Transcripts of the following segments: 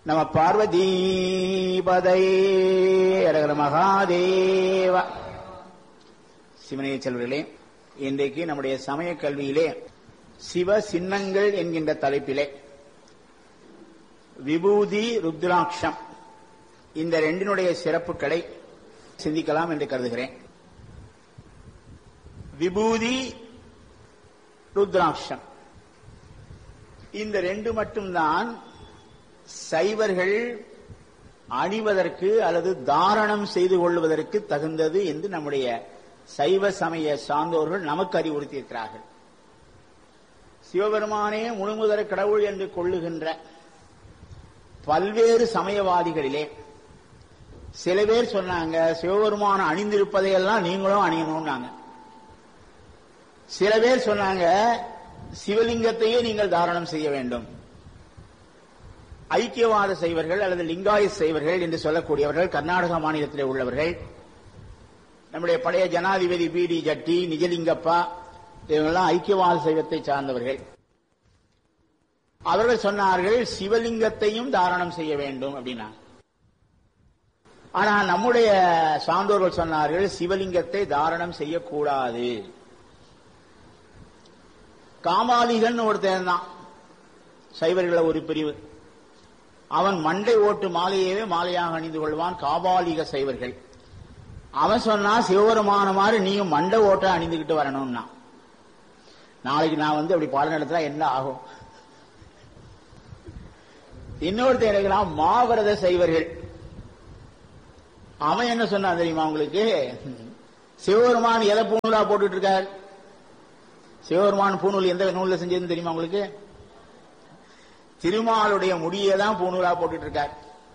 நம பார்வதீபதை அரகர மகாதேவ சிவனைய செல்வர்களே இன்றைக்கு நம்முடைய சமய கல்வியிலே சிவ சின்னங்கள் என்கின்ற தலைப்பிலே விபூதி ருத்ராட்சம் இந்த ரெண்டினுடைய சிறப்புகளை சிந்திக்கலாம் என்று கருதுகிறேன் விபூதி ருத்ராட்சம் இந்த ரெண்டு மட்டும்தான் சைவர்கள் அணிவதற்கு அல்லது தாரணம் செய்து கொள்வதற்கு தகுந்தது என்று நம்முடைய சைவ சமய சார்ந்தோர்கள் நமக்கு அறிவுறுத்தியிருக்கிறார்கள் சிவபெருமானே முழுமுதற் கடவுள் என்று கொள்ளுகின்ற பல்வேறு சமயவாதிகளிலே சில பேர் சொன்னாங்க சிவபெருமான அணிந்திருப்பதையெல்லாம் நீங்களும் அணியணும்னாங்க சில பேர் சொன்னாங்க சிவலிங்கத்தையே நீங்கள் தாரணம் செய்ய வேண்டும் ஐக்கியவாத செய்வர்கள் அல்லது லிங்காய செய்வர்கள் என்று சொல்லக்கூடியவர்கள் கர்நாடக மாநிலத்தில் உள்ளவர்கள் நம்முடைய பழைய ஜனாதிபதி பி டி ஜட்டி நிஜலிங்கப்பா இவங்கெல்லாம் ஐக்கியவாத சைவத்தை சார்ந்தவர்கள் அவர்கள் சொன்னார்கள் சிவலிங்கத்தையும் தாரணம் செய்ய வேண்டும் அப்படின்னா ஆனா நம்முடைய சான்றோர்கள் சொன்னார்கள் சிவலிங்கத்தை தாரணம் செய்யக்கூடாது காமாலிகன் ஒருத்தன் தான் சைவர்கள ஒரு பிரிவு அவன் மண்டை ஓட்டு மாலையவே மாலையாக அணிந்து கொள்வான் காபாலிக சைவர்கள் அவன் சொன்னா சிவபெருமான மாதிரி நீயும் மண்டை ஓட்ட அணிந்துகிட்டு வரணும்னா நாளைக்கு நான் வந்து அப்படி பாடம் நடத்தினா என்ன ஆகும் இன்னொருத்தர் இருக்கிறான் மாவரத சைவர்கள் அவன் என்ன சொன்னான் தெரியுமா உங்களுக்கு சிவபெருமான் எதை பூணூலா போட்டுட்டு இருக்கார் சிவபெருமான் பூணூல் எந்த நூல்ல செஞ்சதுன்னு தெரியுமா உங்களுக்கு திருமாலுடைய முடியை தான் பூணூலா போட்டுட்டு இருக்கார்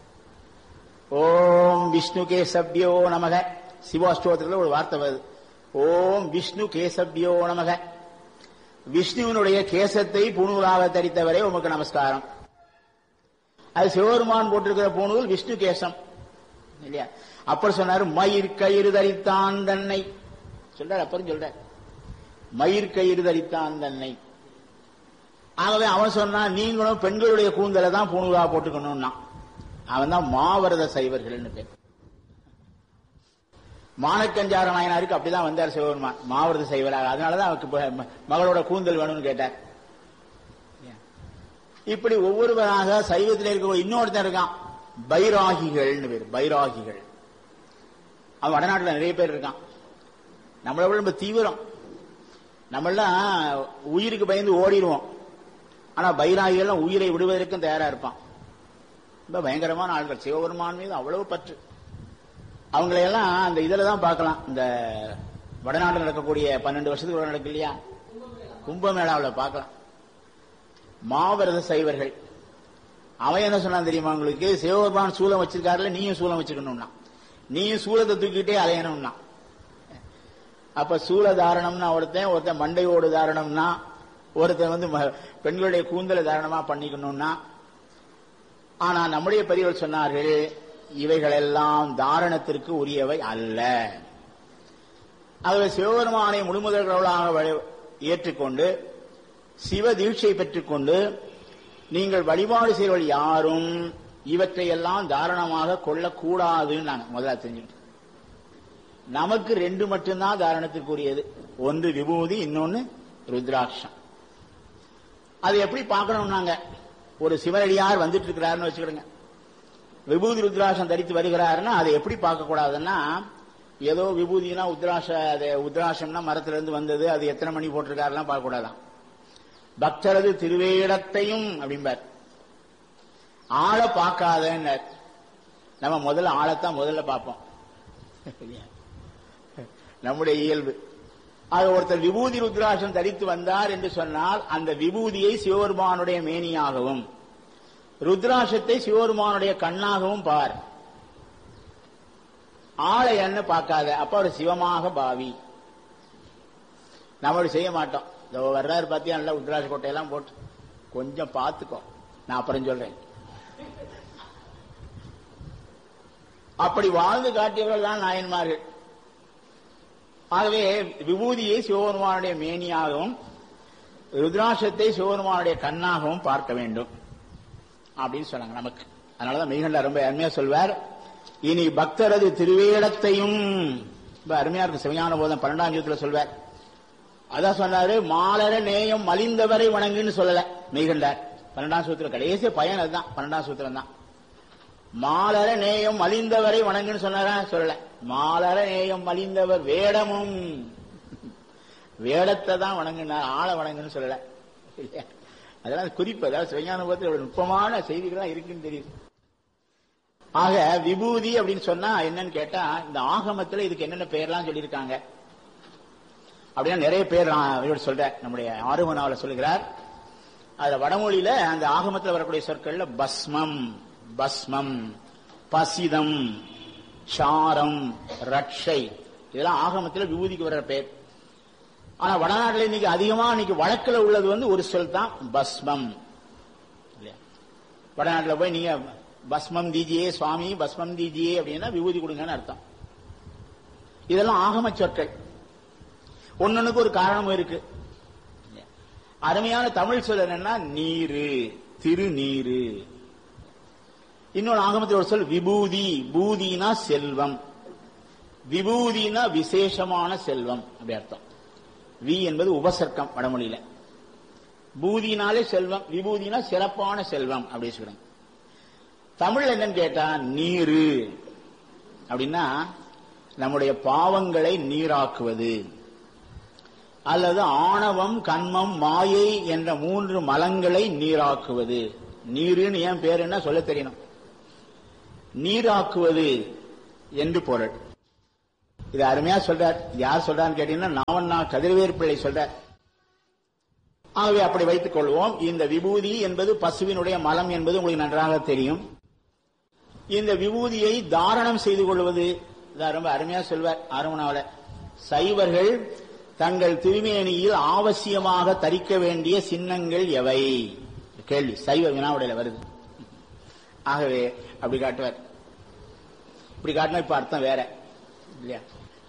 ஓம் விஷ்ணு கேசப்யோ நமக சிவாஷ்டோத்திரத்தில் ஒரு வார்த்தை வருது ஓம் விஷ்ணு கேசப்யோ நமக விஷ்ணுவினுடைய கேசத்தை பூணூலாக தரித்தவரே உமக்கு நமஸ்காரம் அது சிவபெருமான் போட்டிருக்கிற பூணூல் விஷ்ணு கேசம் இல்லையா அப்புறம் சொன்னாரு மயிர் கயிறு தரித்தான் தன்னை சொல்றாரு அப்புறம் சொல்ற மயிர் கயிறு தரித்தான் தன்னை ஆகவே அவன் சொன்னான் நீங்களும் பெண்களுடைய கூந்தலை தான் பூணூலா போட்டுக்கணும்னா அவன் தான் மாவரத சைவர்கள் பேர் மானக்கஞ்சார நாயனாருக்கு அப்படிதான் வந்தார் சிவபெருமான் மாவரத சைவராக அதனாலதான் அவருக்கு மகளோட கூந்தல் வேணும்னு கேட்டார் இப்படி ஒவ்வொருவராக சைவத்தில் இருக்க இன்னொருத்தன் இருக்கான் பைராகிகள்னு பேர் பைராகிகள் அவன் வடநாட்டில் நிறைய பேர் இருக்கான் நம்மளை விட ரொம்ப தீவிரம் நம்மளாம் உயிருக்கு பயந்து ஓடிடுவோம் ஆனா பைராகிகள் உயிரை விடுவதற்கும் தயாரா இருப்பான் ரொம்ப பயங்கரமான ஆட்கள் சிவபெருமான் மீது அவ்வளவு பற்று அவங்களையெல்லாம் அந்த இதுல தான் பார்க்கலாம் இந்த வடநாட்டில் நடக்கக்கூடிய பன்னெண்டு வருஷத்துக்கு நடக்கு இல்லையா கும்பமேளாவில் பார்க்கலாம் மாவரத சைவர்கள் அவன் என்ன சொன்னான் தெரியுமா உங்களுக்கு சிவபெருமான் சூலம் வச்சிருக்காருல நீயும் சூலம் வச்சுக்கணும்னா நீயும் சூலத்தை தூக்கிட்டே அலையணும்னா அப்ப சூல தாரணம்னா ஒருத்தன் ஒருத்தன் மண்டையோடு தாரணம்னா ஒருத்தன் வந்து பெண்களுடைய கூந்தலை தாரணமா பண்ணிக்கணும்னா ஆனா நம்முடைய பெரியவர் சொன்னார்கள் இவைகளெல்லாம் தாரணத்திற்கு உரியவை அல்ல ஆகவே சிவபெருமானை முழுமுதல்களாக ஏற்றுக்கொண்டு சிவ தீட்சை பெற்றுக்கொண்டு நீங்கள் வழிபாடு செய்வர்கள் யாரும் இவற்றையெல்லாம் தாரணமாக கொள்ளக்கூடாதுன்னு நான் முதல்ல தெரிஞ்சுக்கிட்டேன் நமக்கு ரெண்டு மட்டும்தான் தாரணத்திற்குரியது ஒன்று விபூதி இன்னொன்னு ருத்ராட்சம் அது எப்படி பார்க்கணும் நாங்க ஒரு சிவனடியார் வந்துட்டு இருக்கிறாருன்னு வச்சுக்கிடுங்க விபூதி ருத்ராட்சம் தரித்து வருகிறாருன்னா அதை எப்படி பார்க்க கூடாதுன்னா ஏதோ விபூதினா உத்ராஷ அது உத்ராஷம்னா மரத்துல இருந்து வந்தது அது எத்தனை மணி போட்டிருக்காருலாம் பார்க்க கூடாதான் பக்தரது திருவேடத்தையும் அப்படிம்பார் ஆளை பார்க்காதன்னர் நம்ம முதல்ல ஆளைத்தான் முதல்ல பார்ப்போம் நம்முடைய இயல்பு ஆக ஒருத்தர் விபூதி ருத்ராட்சம் தரித்து வந்தார் என்று சொன்னால் அந்த விபூதியை சிவபெருமானுடைய மேனியாகவும் ருத்ராட்சத்தை சிவபெருமானுடைய கண்ணாகவும் பார் ஆளை என்ன பார்க்காத அப்ப அவர் சிவமாக பாவி நம்ம செய்ய மாட்டோம் இந்த வர்றாரு பார்த்தியா நல்லா உத்ராட்ச கோட்டையெல்லாம் போட்டு கொஞ்சம் பார்த்துக்கோ நான் அப்புறம் சொல்றேன் அப்படி வாழ்ந்து காட்டியவர்கள் தான் நாயன்மார்கள் ஆகவே விபூதியை சிவபெருமானுடைய மேனியாகவும் ருத்ராட்சத்தை சிவபெருமானுடைய கண்ணாகவும் பார்க்க வேண்டும் அப்படின்னு சொன்னாங்க நமக்கு அதனாலதான் மெய்கண்டா ரொம்ப அருமையா சொல்வார் இனி பக்தரது திருவேடத்தையும் ரொம்ப அருமையா இருக்கும் சிவஞான போதம் பன்னெண்டாம் ஜீவத்துல சொல்வார் அதான் சொன்னாரு மாலர நேயம் மலிந்தவரை வணங்குன்னு சொல்லல மெய்கண்டார் பன்னெண்டாம் சூத்திரம் கடைசி பயன் அதுதான் பன்னெண்டாம் சூத்திரம் தான் மாலர நேயம் மலிந்தவரை வணங்குன்னு சொன்னாரா சொல்லல மாலர நேயம் மலிந்தவர் வேடமும் வேடத்தை தான் வணங்குனார் ஆளை வணங்குன்னு சொல்லல இல்லையா? அதெல்லாம் குறிப்பு அதாவது சிவஞான போதத்தில் ஒரு நுட்பமான செய்திகள் இருக்குன்னு தெரியுது ஆக விபூதி அப்படின்னு சொன்னா என்னன்னு கேட்டா இந்த ஆகமத்துல இதுக்கு என்னென்ன பெயர்லாம் சொல்லியிருக்காங்க அப்படின்னா நிறைய பேர் நான் இவர் சொல்றேன் நம்முடைய ஆறுமனாவில சொல்லுகிறார் அதுல வடமொழியில அந்த ஆகமத்துல வரக்கூடிய சொற்கள்ல பஸ்மம் பஸ்மம் பசிதம் சாரம் ரட்சை இதெல்லாம் ஆகமத்துல விபூதிக்கு வர்ற பெயர் ஆனா வடநாட்டுல இன்னைக்கு அதிகமா இன்னைக்கு வழக்குல உள்ளது வந்து ஒரு சொல் தான் பஸ்மம் இல்லையா வடநாட்டுல போய் நீங்க பஸ்மம் தீஜியே சுவாமி பஸ்மம் தீஜியே அப்படின்னா விபூதி கொடுங்கன்னு அர்த்தம் இதெல்லாம் ஆகம சொற்கள் ஒன்னொன்னுக்கு ஒரு காரணமும் இருக்கு அருமையான தமிழ் சொல் என்னன்னா நீரு திருநீரு இன்னொரு ஆகமத்தில் ஒரு சொல் விபூதி பூதினா செல்வம் விபூதினா விசேஷமான செல்வம் அப்படி அர்த்தம் வி என்பது உபசர்க்கம் வடமொழியில பூதினாலே செல்வம் விபூதினா சிறப்பான செல்வம் அப்படி சொல்றாங்க தமிழ் என்னன்னு கேட்டா நீரு அப்படின்னா நம்முடைய பாவங்களை நீராக்குவது அல்லது ஆணவம் கண்மம் மாயை என்ற மூன்று மலங்களை நீராக்குவது நீருன்னு ஏன் பேர் என்ன சொல்ல தெரியணும் நீராக்குவது என்று பொருள் இது அருமையா சொல்றார் யார் சொல்றான்னு கேட்டீங்கன்னா நாவண்ணா கதிரவேர் பிள்ளை சொல்றார் ஆகவே அப்படி வைத்துக் கொள்வோம் இந்த விபூதி என்பது பசுவினுடைய மலம் என்பது உங்களுக்கு நன்றாக தெரியும் இந்த விபூதியை தாரணம் செய்து கொள்வது இதான் ரொம்ப அருமையா சொல்வார் ஆரம்பனாவில சைவர்கள் தங்கள் திருமேனியில் அவசியமாக தரிக்க வேண்டிய சின்னங்கள் எவை கேள்வி சைவ வினாவுடையில வருது ஆகவே அப்படி காட்டுவார் இப்படி காட்டினா இப்ப அர்த்தம் வேற இல்லையா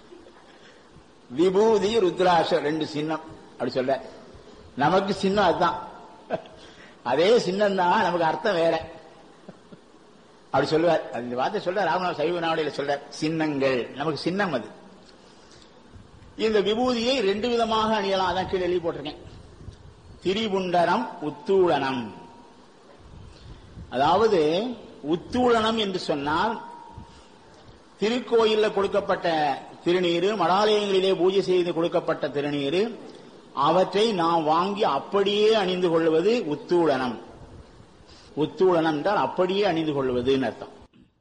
விபூதி ருத்ராட்சம் ரெண்டு சின்னம் அப்படி சொல்ற நமக்கு சின்னம் அதுதான் அதே சின்னம் தான் நமக்கு அர்த்தம் வேற அப்படி சொல்லுவார் அந்த வார்த்தை சொல்ற ராமநாத சைவ நாவடியில சொல்ற சின்னங்கள் நமக்கு சின்னம் அது இந்த விபூதியை ரெண்டு விதமாக அணியலாம் அதான் கீழே எழுதி போட்டிருக்கேன் திரிபுண்டரம் உத்தூளனம் அதாவது உத்தூளனம் என்று சொன்னால் திருக்கோயில்ல கொடுக்கப்பட்ட திருநீரு மடாலயங்களிலே பூஜை செய்து கொடுக்கப்பட்ட திருநீரு அவற்றை நாம் வாங்கி அப்படியே அணிந்து கொள்வது உத்தூளனம் உத்தூளனம் என்றால் அப்படியே அணிந்து கொள்வதுன்னு அர்த்தம்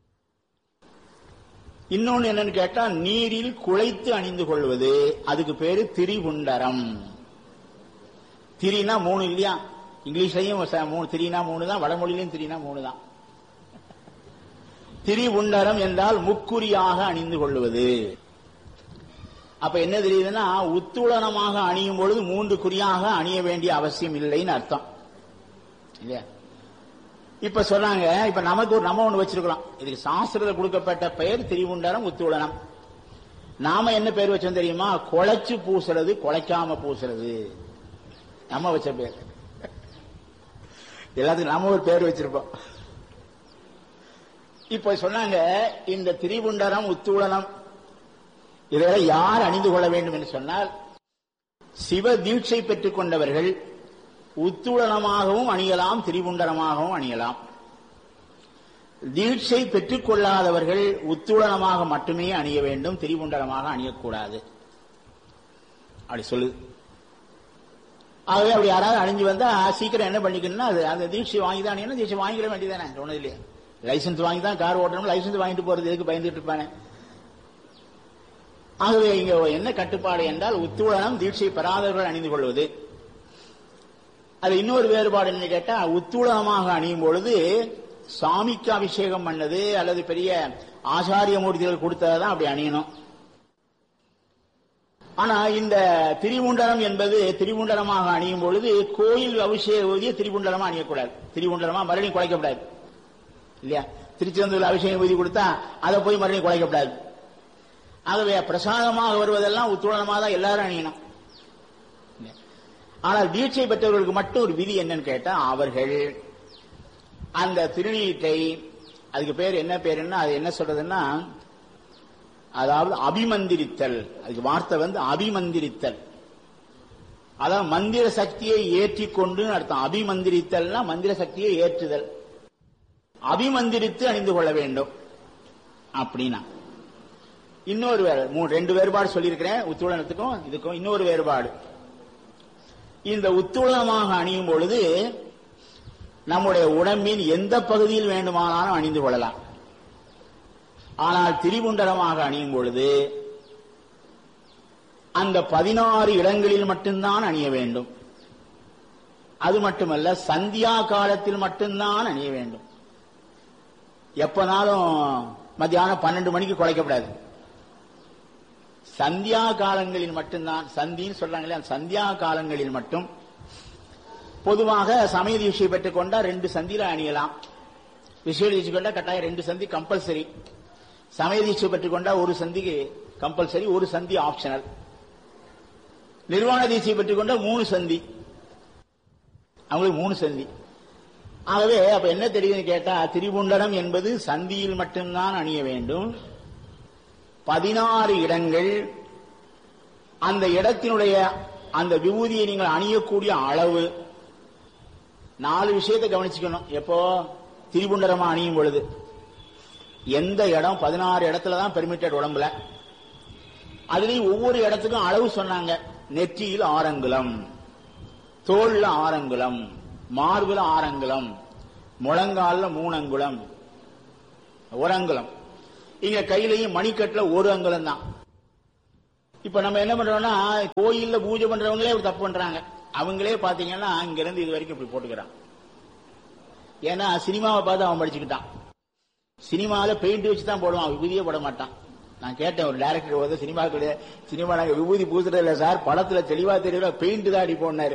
இன்னொன்னு என்னன்னு கேட்டா நீரில் குழைத்து அணிந்து கொள்வது அதுக்கு பேரு திரிபுண்டரம் திரினா மூணு இல்லையா இங்கிலீஷ்லயும் ச- மூணு திரினா மூணு தான் வடமொழியிலையும் திரினா மூணு தான் திரிபுண்டரம் என்றால் முக்குறியாக அணிந்து கொள்வது அப்ப என்ன தெரியுதுன்னா உத்துளனமாக அணியும் பொழுது மூன்று குறியாக அணிய வேண்டிய அவசியம் இல்லைன்னு அர்த்தம் இல்லையா இப்ப சொன்னாங்க இப்ப நமக்கு ஒரு நம்ம ஒண்ணு வச்சிருக்கிறோம் இதுக்கு சாஸ்திரத்தில் கொடுக்கப்பட்ட பெயர் திரிவுண்டரம் உத்துளனம் நாம என்ன பேர் வச்சோம் தெரியுமா குழைச்சு பூசுறது குழைக்காம பூசுறது நம்ம வச்ச பேர் எல்லாத்துக்கும் நாம ஒரு பேர் வச்சிருப்போம் இப்ப சொன்னாங்க இந்த திரிபுண்டரம் உத்தூளனம் இதெல்லாம் யார் அணிந்து கொள்ள வேண்டும் என்று சொன்னால் சிவ தீட்சை பெற்றுக் கொண்டவர்கள் உத்துளனமாகவும் அணியலாம் திரிபுண்டரமாகவும் அணியலாம் தீட்சை பெற்றுக் கொள்ளாதவர்கள் உத்துளனமாக மட்டுமே அணிய வேண்டும் திரிபுண்டரமாக அணியக்கூடாது அப்படி சொல்லுது ஆகவே அப்படி யாராவது அணிஞ்சு வந்தா சீக்கிரம் என்ன பண்ணிக்கணும்னா அது அந்த தீட்சை வாங்கி தான் அணியணும் தீட்சை வாங்கிட வேண்டியதானே ஒண்ணு இல்லையா லைசன்ஸ் வாங்கி தான் கார் ஓட்டணும் லைசன்ஸ் வாங்கிட்டு போறது எதுக்கு பயந்துட்டு இருப்பானே ஆகவே இங்க என்ன கட்டுப்பாடு என்றால் உத்துளனம் தீட்சை பெறாதவர்கள் அணிந்து கொள்வது அது இன்னொரு வேறுபாடு என்ன கேட்டா உத்துளனமாக அணியும் பொழுது சாமிக்கு அபிஷேகம் பண்ணது அல்லது பெரிய ஆச்சாரிய மூர்த்திகள் கொடுத்ததான் அப்படி அணியணும் ஆனா இந்த திரிமுண்டனம் என்பது திரிமுண்டனமாக அணியும் பொழுது கோயில் அபிஷேக ஊதிய திரிமுண்டனமா அணியக்கூடாது திரிமுண்டனமா மறுபடியும் குலைக்கப்படாது இல்லையா திருச்செந்தூர் அபிஷேகம் ஊதி கொடுத்தா அதை போய் மறுபடியும் குலைக்கப்படாது ஆகவே பிரசாதமாக வருவதெல்லாம் உத்துளனமாக தான் எல்லாரும் அணியணும் ஆனால் தீட்சை பெற்றவர்களுக்கு மட்டும் ஒரு விதி என்னன்னு கேட்டா அவர்கள் அந்த திருநீட்டை அதுக்கு பேர் என்ன பேருன்னா அது என்ன சொல்றதுன்னா அதாவது அபிமந்திரித்தல் அதுக்கு வார்த்தை வந்து அபிமந்திரித்தல் அதாவது மந்திர சக்தியை ஏற்றி கொண்டு அர்த்தம் அபிமந்திரித்தல்னா மந்திர சக்தியை ஏற்றுதல் அபிமந்திரித்து அணிந்து கொள்ள வேண்டும் அப்படின்னா இன்னொரு வேறு மூணு ரெண்டு வேறுபாடு சொல்லியிருக்கிறேன் உத்துளனத்துக்கும் இதுக்கும் இன்னொரு வேறுபாடு இந்த உத்துளனமாக அணியும் பொழுது நம்முடைய உடம்பின் எந்த பகுதியில் வேண்டுமானாலும் அணிந்து கொள்ளலாம் ஆனால் திரிபுண்டரமாக அணியும் பொழுது அந்த பதினாறு இடங்களில் மட்டும்தான் அணிய வேண்டும் அது மட்டுமல்ல சந்தியா காலத்தில் மட்டும்தான் அணிய வேண்டும் எப்பனாலும் மத்தியானம் பன்னெண்டு மணிக்கு குலைக்கப்படாது சந்தியா காலங்களில் மட்டும்தான் சந்தின்னு சொல்றாங்களே அந்த சந்தியா காலங்களில் மட்டும் பொதுவாக சமய தீட்சை பெற்றுக் கொண்டா ரெண்டு சந்தியில அணியலாம் விஷய தீட்சை கொண்டா கட்டாயம் ரெண்டு சந்தி கம்பல்சரி சமய தீட்சை பெற்றுக் கொண்டா ஒரு சந்திக்கு கம்பல்சரி ஒரு சந்தி ஆப்ஷனல் நிர்வாண தீட்சை பெற்றுக் கொண்டா மூணு சந்தி அவங்களுக்கு மூணு சந்தி ஆகவே அப்ப என்ன தெரியுதுன்னு கேட்டா திரிபுண்டரம் என்பது சந்தியில் மட்டும்தான் அணிய வேண்டும் பதினாறு இடங்கள் அந்த இடத்தினுடைய அந்த விபூதியை நீங்கள் அணியக்கூடிய அளவு நாலு விஷயத்தை கவனிச்சுக்கணும் எப்போ திரிபுண்டரமா அணியும் பொழுது எந்த இடம் பதினாறு இடத்துல தான் பெர்மிட்டட் உடம்புல அதுலயும் ஒவ்வொரு இடத்துக்கும் அளவு சொன்னாங்க நெற்றியில் ஆரங்குலம் தோல்ல ஆரங்குலம் மார்புல ஆரங்குலம் முழங்கால்ல மூணு அங்குலம் ஒரு அங்குலம் இங்க கையிலையும் மணிக்கட்டுல ஒரு அங்குலம் தான் இப்ப நம்ம என்ன பண்றோம்னா கோயில்ல பூஜை பண்றவங்களே ஒரு தப்பு பண்றாங்க அவங்களே பாத்தீங்கன்னா இங்க இருந்து இது வரைக்கும் இப்படி போட்டுக்கிறான் ஏன்னா சினிமாவை பார்த்து அவன் படிச்சுக்கிட்டான் சினிமாவில பெயிண்ட் வச்சு தான் போடுவான் விபூதியே போட மாட்டான் நான் கேட்டேன் ஒரு டைரக்டர் வந்து சினிமா கிடையாது சினிமா நாங்க விபூதி பூசுறது இல்ல சார் படத்துல தெளிவா தெரியல பெயிண்ட் தான் அடி போனாரு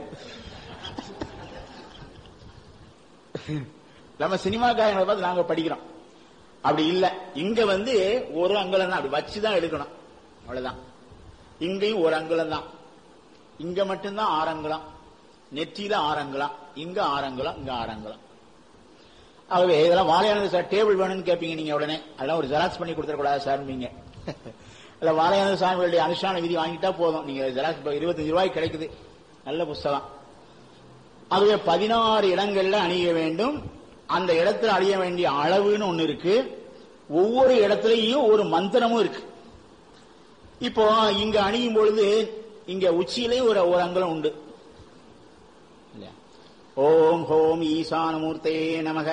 நம்ம சினிமாக்காரங்களை பார்த்து நாங்க படிக்கிறோம் அப்படி இல்ல இங்க வந்து ஒரு அங்குலம் தான் அப்படி வச்சுதான் எடுக்கணும் அவ்வளவுதான் இங்கேயும் ஒரு அங்குலம் தான் இங்க மட்டும்தான் ஆறு அங்குலம் நெற்றியில ஆறு அங்குலம் இங்க ஆறு அங்குலம் இங்க ஆறு அங்குலம் ஆகவே இதெல்லாம் வாழையானது சார் டேபிள் வேணும்னு கேட்பீங்க நீங்க உடனே அதெல்லாம் ஒரு ஜெராக்ஸ் பண்ணி கொடுத்துடக்கூடாது சார் நீங்க இல்ல வாழையானது சாமிகளுடைய அனுஷ்டான விதி வாங்கிட்டா போதும் நீங்க ஜெராக்ஸ் இருபத்தஞ்சு ரூபாய் கிடைக்குது நல்ல புஸ்தகம் ஆகவே பதினாறு இடங்கள்ல அணிய வேண்டும் அந்த இடத்துல அணிய வேண்டிய அளவுன்னு ஒண்ணு இருக்கு ஒவ்வொரு இடத்துலயும் ஒரு மந்திரமும் இருக்கு இப்போ இங்க அணியும் பொழுது இங்க உச்சியிலையும் ஒரு ஒரு அங்குலம் உண்டு இல்லையா? ஓம் ஹோம் ஈசானமூர்த்தே நமக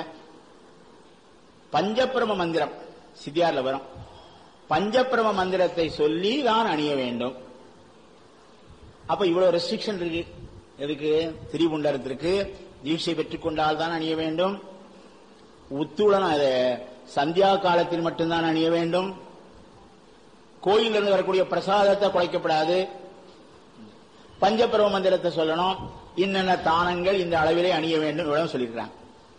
பஞ்சப்பிரம மந்திரம் சித்தியார்ல வரும் பஞ்சப்பிரம மந்திரத்தை சொல்லி தான் அணிய வேண்டும் அப்ப இவ்வளவு ரெஸ்ட்ரிக்ஷன் இருக்கு எதுக்கு திரிபுண்டரத்திற்கு தீட்சை பெற்றுக் கொண்டால் தான் அணிய வேண்டும் உத்துடன் அது சந்தியா காலத்தில் மட்டும்தான் அணிய வேண்டும் கோயிலிருந்து இருந்து வரக்கூடிய பிரசாதத்தை குறைக்கப்படாது பஞ்சபருவ மந்திரத்தை சொல்லணும் இன்னென்ன தானங்கள் இந்த அளவிலே அணிய வேண்டும் இவ்வளவு சொல்லியிருக்கிறாங்க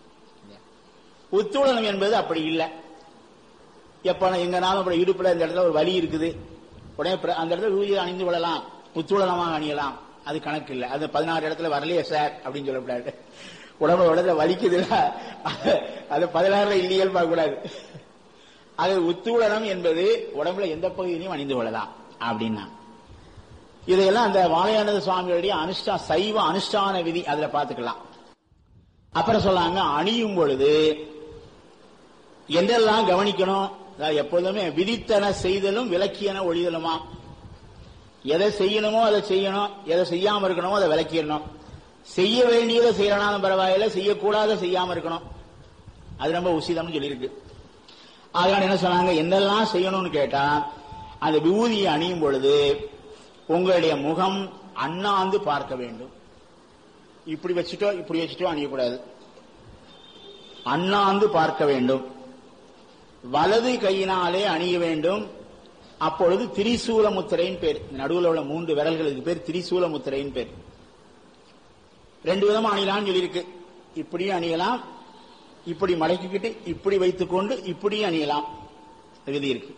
உத்துடனம் என்பது அப்படி இல்லை எப்ப எங்கனாலும் அப்படி இடுப்புல இந்த இடத்துல ஒரு வலி இருக்குது உடனே பிர- அந்த இடத்துல ஊதியை அணிந்து கொள்ளலாம் உத்துடனமாக அணியலாம் அது கணக்கு இல்லை அது பதினாறு இடத்துல வரலையே சார் அப்படின்னு சொல்லக்கூடாது உடம்பு உடம்புல வலிக்குது அது பதினாறுல இல்லையல் பார்க்க கூடாது அது உத்துடனம் என்பது உடம்புல எந்த பகுதியிலையும் அணிந்து கொள்ளலாம் அப்படின்னா இதையெல்லாம் அந்த வாழையானந்த சுவாமிகளுடைய அனுஷ்டா சைவ அனுஷ்டான விதி அதுல பாத்துக்கலாம் அப்புறம் சொல்லாங்க அணியும் பொழுது என்றெல்லாம் கவனிக்கணும் அதாவது எப்பொழுதுமே விதித்தன செய்தலும் விலக்கியன ஒழிதலுமா எதை செய்யணுமோ அதை செய்யணும் எதை செய்யாம இருக்கணுமோ அதை விலக்கிடணும் செய்ய வேண்டியதை செய்யறனாலும் பரவாயில்ல செய்யக்கூடாத செய்யாம இருக்கணும் அது ரொம்ப உசிதம்னு சொல்லியிருக்கு அதனால என்ன சொன்னாங்க என்னெல்லாம் செய்யணும்னு கேட்டா அந்த விபூதியை அணியும் பொழுது உங்களுடைய முகம் அண்ணாந்து பார்க்க வேண்டும் இப்படி வச்சுட்டோ இப்படி வச்சுட்டோ அணியக்கூடாது அண்ணாந்து பார்க்க வேண்டும் வலது கையினாலே அணிய வேண்டும் அப்பொழுது திரிசூல முத்திரையின் பேர் இந்த நடுவுல உள்ள மூன்று விரல்களுக்கு பேர் திரிசூல முத்திரையின் பேர் ரெண்டு விதமா அணியலாம்னு சொல்லியிருக்கு இப்படியும் அணியலாம் இப்படி மடக்கிக்கிட்டு இப்படி வைத்துக்கொண்டு இப்படியும் அணியலாம் விதி இருக்கு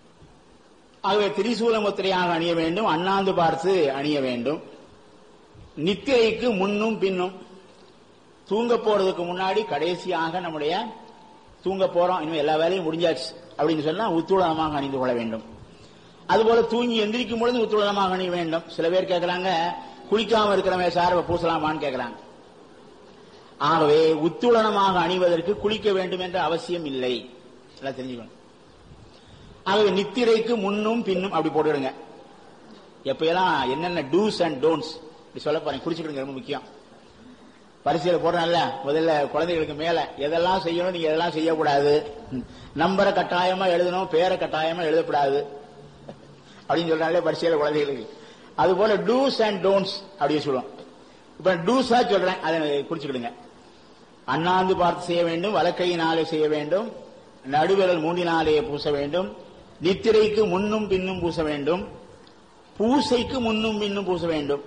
ஆகவே திரிசூல முத்திரையாக அணிய வேண்டும் அண்ணாந்து பார்த்து அணிய வேண்டும் நித்திரைக்கு முன்னும் பின்னும் தூங்க போறதுக்கு முன்னாடி கடைசியாக நம்முடைய தூங்க போறோம் இனிமே எல்லா வேலையும் முடிஞ்சாச்சு அப்படின்னு சொன்னா உத்துளமாக அணிந்து கொள்ள வேண்டும் அதுபோல தூங்கி எந்திரிக்கும் பொழுது உத்துளமாக அணிய வேண்டும் சில பேர் கேட்கறாங்க குளிக்காம இருக்கிறவங்க சார் பூசலாமான்னு கேட்கறாங்க ஆகவே உத்துளனமாக அணிவதற்கு குளிக்க வேண்டும் என்ற அவசியம் இல்லை எல்லாம் தெரிஞ்சுக்கணும் ஆகவே நித்திரைக்கு முன்னும் பின்னும் அப்படி போட்டுடுங்க எப்பயெல்லாம் என்னென்ன டூஸ் அண்ட் டோன்ட்ஸ் இப்படி சொல்ல போறேன் குறிச்சுக்கிடுங்க ரொம்ப முக்கியம் பரிசையில போடுறேன்ல முதல்ல குழந்தைகளுக்கு மேல எதெல்லாம் செய்யணும் நீங்க எதெல்லாம் செய்யக்கூடாது நம்பரை கட்டாயமா எழுதணும் பேரை கட்டாயமா எழுதக்கூடாது அப்படின்னு சொல்றாங்களே பரிசையில குழந்தைகளுக்கு அது போல டூஸ் அண்ட் டோன்ட்ஸ் அப்படின்னு சொல்லுவோம் இப்ப டூஸா சொல்றேன் அதை குறிச்சுக்கிடுங்க அண்ணாந்து பார்த்து செய்ய வேண்டும் வலக்கையினாலே செய்ய வேண்டும் நடுவிரல் மூண்டினாலே பூச வேண்டும் நித்திரைக்கு முன்னும் பின்னும் பூச வேண்டும் பூசைக்கு முன்னும் பின்னும் பூச வேண்டும்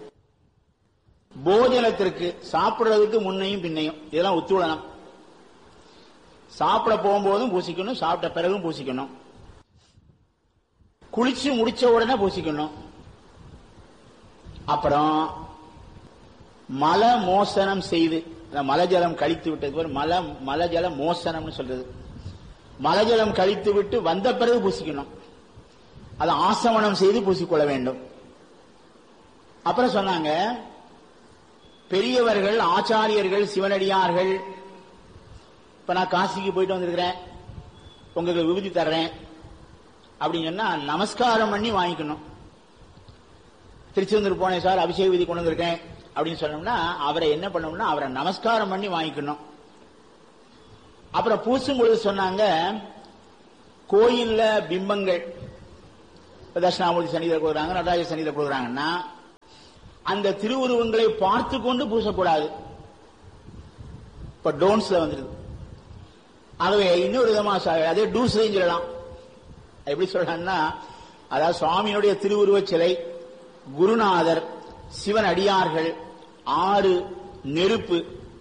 போஜனத்திற்கு சாப்பிடுறதுக்கு முன்னையும் பின்னையும் இதெல்லாம் உத்துளனம் சாப்பிட போகும்போதும் பூசிக்கணும் சாப்பிட்ட பிறகும் பூசிக்கணும் குளிச்சு முடிச்ச உடனே பூசிக்கணும் அப்புறம் மல மோசனம் செய்து மலஜலம் கழித்து விட்டது பேர் மல மலஜல மோசனம்னு சொல்றது மலஜலம் கழித்து விட்டு வந்த பிறகு பூசிக்கணும் அதை ஆசமனம் செய்து பூசிக்கொள்ள வேண்டும் அப்புறம் சொன்னாங்க பெரியவர்கள் ஆச்சாரியர்கள் சிவனடியார்கள் இப்ப நான் காசிக்கு போயிட்டு வந்திருக்கிறேன் உங்களுக்கு விபூதி தர்றேன் அப்படின்னு சொன்னா நமஸ்காரம் பண்ணி வாங்கிக்கணும் திருச்செந்தூர் போனேன் சார் அபிஷேக விதி கொண்டு வந்திருக்கேன் அப்படின்னு சொன்னோம்னா அவரை என்ன பண்ணணும்னா அவரை நமஸ்காரம் பண்ணி வாங்கிக்கணும் அப்புறம் பூசும் பொழுது சொன்னாங்க கோயில்ல பிம்பங்கள் தட்சிணாமூர்த்தி சன்னிதியில் கொடுக்குறாங்க நடராஜ சன்னிதியில் கொடுக்குறாங்கன்னா அந்த திருவுருவங்களை பார்த்து கொண்டு பூசக்கூடாது இப்ப டோன்ஸ்ல வந்துருது ஆகவே இன்னொரு விதமா அதே டூஸ்லையும் சொல்லலாம் எப்படி சொல்றாங்கன்னா அதாவது சுவாமியினுடைய திருவுருவ சிலை குருநாதர் சிவன் அடியார்கள் ஆறு நெருப்பு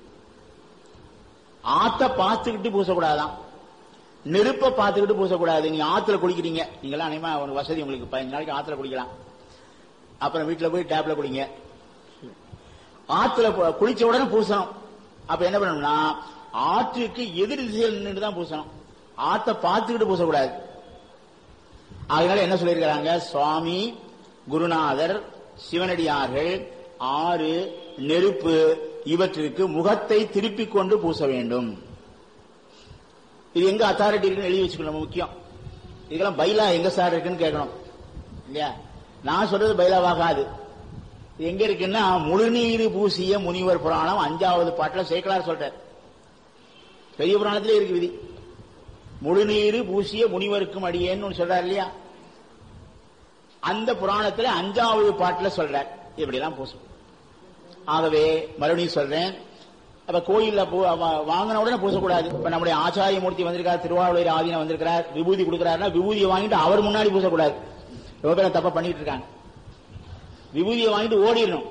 ஆத்த பார்த்துக்கிட்டு பூசக்கூடாதான் நெருப்பை பார்த்துக்கிட்டு பூசக்கூடாது நீங்க ஆத்துல குளிக்கிறீங்க நீங்களாம் அனைமா ஒரு வசதி உங்களுக்கு பதினஞ்சு நாளைக்கு ஆத்துல குளிக்கலாம் அப்புறம் வீட்டுல போய் டேப்ல குளிங்க ஆத்துல குளிச்ச உடனே பூசணும் அப்ப என்ன பண்ணணும்னா ஆற்றுக்கு எதிர் திசையில் நின்று தான் பூசணும் ஆத்த பார்த்துக்கிட்டு பூசக்கூடாது அதனால என்ன சொல்லியிருக்கிறாங்க சுவாமி குருநாதர் சிவனடியார்கள் ஆறு நெருப்பு இவற்றிற்கு முகத்தை திருப்பிக் கொண்டு பூச வேண்டும் இது எங்க அத்தாரிட்டி இருக்குன்னு எழுதி வச்சுக்கணும் முக்கியம் இதெல்லாம் பைலா எங்க சார் இருக்குன்னு கேட்கணும் இல்லையா நான் சொல்றது பைலாவாகாது இது எங்க இருக்குன்னா முழுநீர் பூசிய முனிவர் புராணம் அஞ்சாவது பாட்டுல சேக்கலார் சொல்றார் பெரிய புராணத்திலே இருக்கு விதி முழுநீர் பூசிய முனிவருக்கும் அடியேன்னு ஒன்று சொல்றாரு இல்லையா அந்த புராணத்துல அஞ்சாவது பாட்டுல சொல்றார் இப்படி எல்லாம் பூசும் ஆகவே மறுபடியும் சொல்றேன் அப்ப கோயில்ல வாங்கின உடனே பூசக்கூடாது இப்ப நம்முடைய ஆச்சாரிய மூர்த்தி வந்திருக்கார் திருவாரூர் ஆதீனம் வந்திருக்கிறார் விபூதி கொடுக்கிறாருன்னா விபூதியை வாங்கிட்டு அவர் முன்னாடி பூசக்கூடாது ரொம்ப பேர் தப்பா பண்ணிட்டு இருக்காங்க விபூதியை வாங்கிட்டு ஓடிடணும்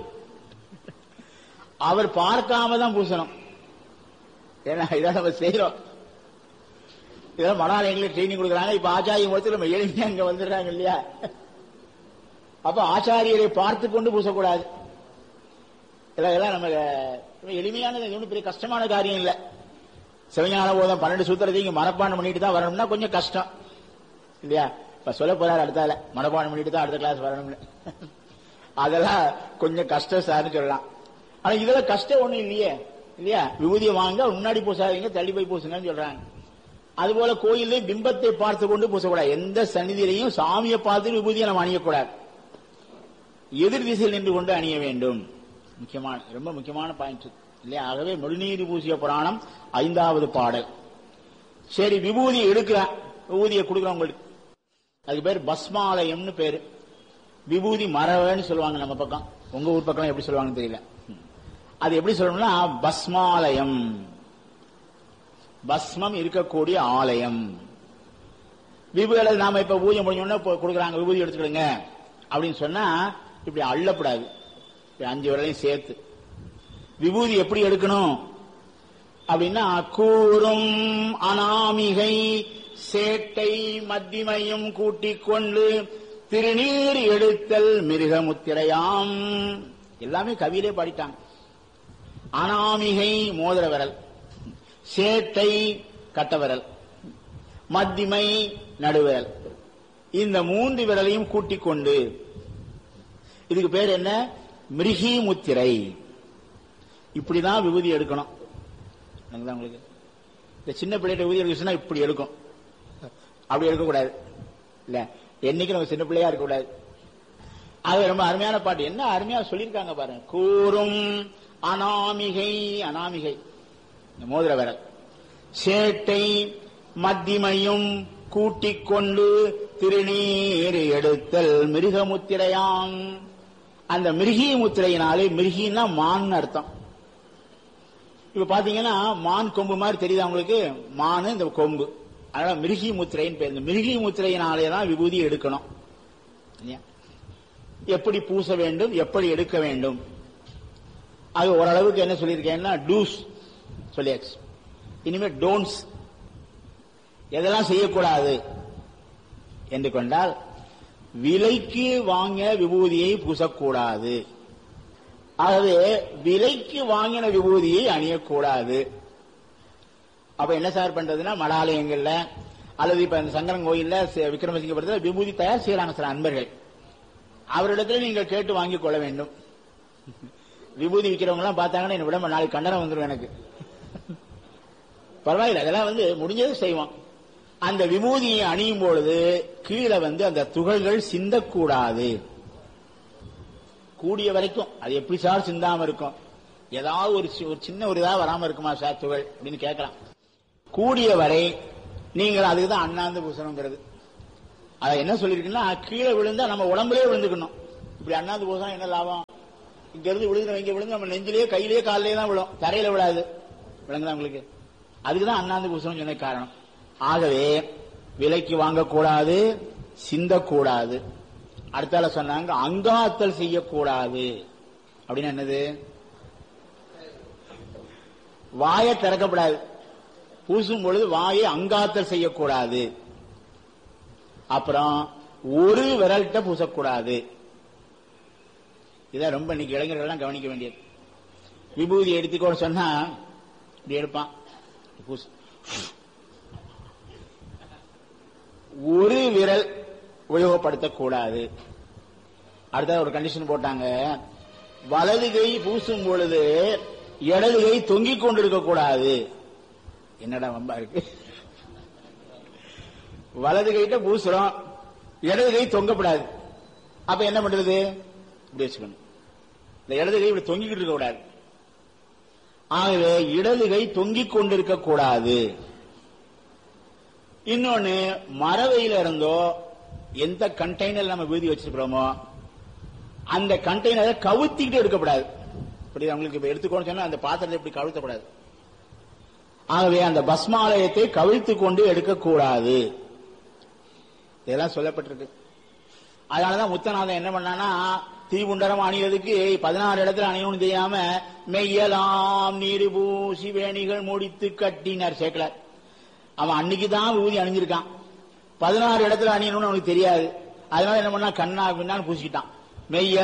அவர் பார்க்காம தான் பூசணும் ஏன்னா இதான் நம்ம செய்யறோம் இதெல்லாம் மணாலயங்களில் ட்ரைனிங் கொடுக்குறாங்க இப்ப ஆச்சாரிய மூர்த்தி நம்ம எளிமையா அங்க வந்துடுறாங்க இல்லையா அப்ப ஆச்சாரியரை பார்த்து கொண்டு பூசக்கூடாது இதெல்லாம் நம்ம எளிமையானது ஒன்றும் பெரிய கஷ்டமான காரியம் இல்ல சிவஞான போதம் பன்னெண்டு சூத்திரத்தையும் இங்க மனப்பாடம் பண்ணிட்டு தான் வரணும்னா கொஞ்சம் கஷ்டம் இல்லையா இப்ப சொல்ல போறாரு அடுத்தால மனப்பாடம் பண்ணிட்டு தான் அடுத்த கிளாஸ் வரணும்னு அதெல்லாம் கொஞ்சம் கஷ்டம் சார்னு சொல்லலாம் ஆனா இதுல கஷ்டம் ஒண்ணும் இல்லையே இல்லையா விபூதியை வாங்க முன்னாடி பூசாதீங்க தள்ளி போய் பூசுங்கன்னு சொல்றாங்க அதுபோல கோயிலே பிம்பத்தை பார்த்து கொண்டு பூசக்கூடாது எந்த சன்னிதியிலையும் சாமியை பார்த்து விபூதியை நம்ம அணியக்கூடாது எதிர் திசையில் நின்று கொண்டு அணிய வேண்டும் முக்கியமான ரொம்ப முக்கியமான பாயிண்ட் இல்லையா ஆகவே மொழிநீர் பூசிய புராணம் ஐந்தாவது பாடல் சரி விபூதியை எடுக்கிறேன் விபூதியை கொடுக்குறவங்களுக்கு அதுக்கு பேர் பஸ்மாலயம்னு பேரு விபூதி மரவன்னு சொல்லுவாங்க நம்ம பக்கம் உங்க ஊர் பக்கம் எப்படி சொல்லுவாங்கன்னு தெரியல அது எப்படி சொல்லணும்னா பஸ்மாலயம் பஸ்மம் இருக்கக்கூடிய ஆலயம் விபூதிகளை நாம இப்ப பூஜை முடிஞ்சோடனே கொடுக்குறாங்க விபூதி எடுத்துக்கிடுங்க அப்படின்னு சொன்னா இப்படி அள்ளப்படாது அஞ்சு விரலையும் சேர்த்து விபூதி எப்படி எடுக்கணும் அப்படின்னா கூறும் அனாமிகை சேட்டை மத்திமையும் கூட்டிக் கொண்டு திருநீர் எடுத்தல் மிருகமுத்திரையாம் எல்லாமே கவியிலே பாடிட்டாங்க அனாமிகை மோதிர விரல் சேட்டை கட்டவிரல் மத்திமை நடுவிரல் இந்த மூன்று விரலையும் கூட்டிக் கொண்டு இதுக்கு பேர் என்ன மிருகி முத்திரை இப்படிதான் விபூதி எடுக்கணும் என்னங்களா உங்களுக்கு இந்த சின்ன பிள்ளைகிட்ட விபூதி எடுக்கணும்னா இப்படி எடுக்கும் அப்படி எடுக்கக்கூடாது இல்ல என்னைக்கு நம்ம சின்ன பிள்ளையா இருக்கக்கூடாது அது ரொம்ப அருமையான பாட்டு என்ன அருமையா சொல்லியிருக்காங்க பாருங்க கூறும் அனாமிகை அனாமிகை இந்த மோதிர விரல் சேட்டை மத்திமையும் கூட்டிக் கொண்டு திருநீர் எடுத்தல் மிருகமுத்திரையாம் அந்த மிருகி முத்திரையினாலே மிருகின்னா மான் அர்த்தம் இப்ப பாத்தீங்கன்னா மான் கொம்பு மாதிரி தெரியுதா உங்களுக்கு மான் இந்த கொம்பு அதனால மிருகி முத்திரைன்னு பேர் இந்த மிருகி முத்திரையினாலே தான் விபூதி எடுக்கணும் இல்லையா? எப்படி பூச வேண்டும் எப்படி எடுக்க வேண்டும் அது ஓரளவுக்கு என்ன சொல்லியிருக்கேன்னா டூஸ் சொல்லியாச்சு இனிமே டோன்ஸ் எதெல்லாம் செய்யக்கூடாது என்று கொண்டால் விலைக்கு வாங்கிய விபூதியை பூசக்கூடாது ஆகவே விலைக்கு வாங்கின விபூதியை அணியக்கூடாது அப்ப என்ன சார் பண்றதுன்னா மடாலயங்கள்ல அல்லது இப்ப இந்த சங்கரன் கோயில்ல ச- விக்ரமசிங்கபுரத்துல விபூதி தயார் செய்யறாங்க சார் அன்பர்கள் அவரிடத்துல நீங்கள் கேட்டு வாங்கிக் கொள்ள வேண்டும் விபூதி விற்கிறவங்க எல்லாம் பார்த்தாங்கன்னா என்ன விட நாளைக்கு கண்டனம் வந்துடும் எனக்கு பரவாயில்ல அதெல்லாம் வந்து முடிஞ்சது செய்வோம் அந்த விபூதியை அணியும் பொழுது கீழே வந்து அந்த துகள்கள் சிந்தக்கூடாது கூடிய வரைக்கும் அது எப்படி சார் சிந்தாம இருக்கும் ஏதாவது ஒரு சி- ஒரு சின்ன ஒரு இதா வராம இருக்குமா சார் துகள் அப்படின்னு கேட்கலாம் கூடிய வரை நீங்கள் அதுக்கு தான் அண்ணாந்து பூசணுங்கிறது அதை என்ன சொல்லிருக்குன்னா கீழே விழுந்தா நம்ம உடம்புலயே விழுந்துக்கணும் இப்படி அண்ணாந்து பூசணும் என்ன லாபம் இங்க இருந்து விழுந்து இங்க விழுந்து நம்ம நெஞ்சிலேயே கையிலேயே காலிலேயே தான் விழும் தரையில விழாது விளங்குதா உங்களுக்கு அதுக்கு தான் அண்ணாந்து பூசணும் சொன்ன காரணம் ஆகவே விலைக்கு வாங்கக்கூடாது சிந்தக்கூடாது அடுத்தால சொன்னாங்க அங்காத்தல் செய்யக்கூடாது அப்படின்னு என்னது வாயை திறக்கப்படாது பூசும் பொழுது வாயை அங்காத்தல் செய்யக்கூடாது அப்புறம் ஒரு விரல்கிட்ட பூசக்கூடாது இதான் ரொம்ப இன்னைக்கு இளைஞர்கள் எல்லாம் கவனிக்க வேண்டியது விபூதி எடுத்துக்கோ சொன்னா இப்படி எடுப்பான் பூசு ஒரு விரல் உபயோகப்படுத்தக்கூடாது அடுத்த ஒரு கண்டிஷன் போட்டாங்க வலது கை பூசும் பொழுது இடது கை தொங்கிக் கொண்டிருக்க கூடாது என்னடா வம்பா இருக்கு வலது கைட்ட பூசுறோம் இடது கை தொங்கப்படாது அப்ப என்ன பண்றது இப்படி வச்சுக்கணும் இந்த இடது கை இப்படி தொங்கிக்கிட்டு இருக்க கூடாது ஆகவே இடது கை தொங்கிக் கொண்டிருக்க கூடாது இன்னொன்னு மரவையில இருந்தோ எந்த கண்டெய்னர் நம்ம வீதி வச்சிருக்கிறோமோ அந்த கண்டெய்னரை கவுத்திக்கிட்டு எடுக்கப்படாது இப்படி உங்களுக்கு இப்ப எடுத்துக்கோன்னு சொன்னா அந்த பாத்திரத்தை இப்படி கவுத்தப்படாது ஆகவே அந்த பஸ்மாலயத்தை கவிழ்த்து கொண்டு எடுக்கக்கூடாது இதெல்லாம் சொல்லப்பட்டிருக்கு அதனாலதான் முத்தநாதன் என்ன பண்ணானா தீவுண்டரம் அணியதுக்கு பதினாறு இடத்துல அணியணும்னு தெரியாம மெய்யலாம் நீரு பூசி வேணிகள் முடித்து கட்டினார் சேர்க்கலார் அவன் அன்னைக்கு தான் ஊதி அணிஞ்சிருக்கான் பதினாறு இடத்துல அணியணும்னு அவனுக்கு தெரியாது அதனால என்ன பண்ணா கண்ணா பின்னான்னு பூசிக்கிட்டான் மெய்ய